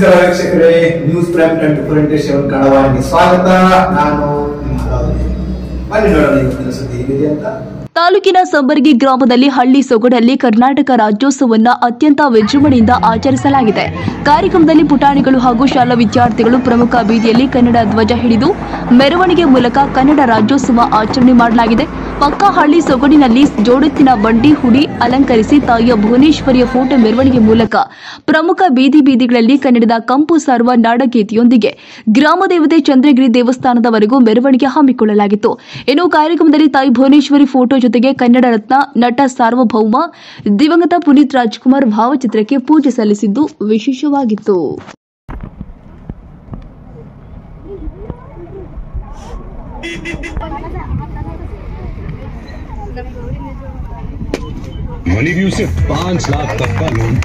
ನಮಸ್ಕಾರ ವೀಕ್ಷಕರೇ news prime twenty four into seven ಕನ್ನಡವಾಹಿನಿ ಸ್ವಾಗತ ನಾನು ನಿಮ್ಮ ಹಲಾವತಿ. ಬನ್ನಿ ನೋಡೋಣ ಇವತ್ತಿನ ಸುದ್ದಿ ಹೇಗಿದೆ ಅಂತ ತಾಲೂಕಿನ ಸಂಬರ್ಗಿ ಗ್ರಾಮದಲ್ಲಿ ಹಳ್ಳಿ ಸೊಗಡಲ್ಲಿ ಕರ್ನಾಟಕ ರಾಜ್ಯೋತ್ಸವವನ್ನು ಅತ್ಯಂತ ವಿಜೃಂಭಣೆಯಿಂದ ಆಚರಿಸಲಾಗಿದೆ ಕಾರ್ಯಕ್ರಮದಲ್ಲಿ ಪುಟಾಣಿಗಳು ಹಾಗೂ ಶಾಲಾ ವಿದ್ಯಾರ್ಥಿಗಳು ಪ್ರಮುಖ ಬೀದಿಯಲ್ಲಿ ಕನ್ನಡ ಧ್ವಜ ಹಿಡಿದು ಮೆರವಣಿಗೆ ಮೂಲಕ ಕನ್ನಡ ರಾಜ್ಯೋತ್ಸವ ಆಚರಣೆ ಮಾಡಲಾಗಿದೆ ಪಕ್ಕ ಹಳ್ಳಿ ಸೊಗಡಿನಲ್ಲಿ ಜೋಡೆತ್ತಿನ ಬಂಡಿ ಹುಡಿ ಅಲಂಕರಿಸಿ ತಾಯಿಯ ಭುವನೇಶ್ವರಿಯ ಫೋಟೋ ಮೆರವಣಿಗೆ ಮೂಲಕ ಪ್ರಮುಖ ಬೀದಿ ಬೀದಿಗಳಲ್ಲಿ ಕನ್ನಡದ ಕಂಪು ಸಾರುವ ನಾಡಗೀತೆಯೊಂದಿಗೆ ಗ್ರಾಮ ದೇವತೆ ಚಂದ್ರಗಿರಿ ದೇವಸ್ಥಾನದವರೆಗೂ ಮೆರವಣಿಗೆ ಹಮ್ಮಿಕೊಳ್ಳಲಾಗಿತ್ತು ಇನ್ನು ಕಾರ್ಯಕ್ರಮದಲ್ಲಿ ತಾಯಿ ಭುವನೇಶ್ವರಿ ಫೋಟೋ ಜೊತೆಗೆ ಕನ್ನಡ ರತ್ನ ನಟ ಸಾರ್ವಭೌಮ ದಿವಂಗತ ಪುನೀತ್ ರಾಜ್ಕುಮಾರ್ ಭಾವಚಿತ್ರಕ್ಕೆ ಪೂಜೆ ಸಲ್ಲಿಸಿದ್ದು ವಿಶೇಷವಾಗಿತ್ತು मनी व्यू से पाँच लाख तक का लोन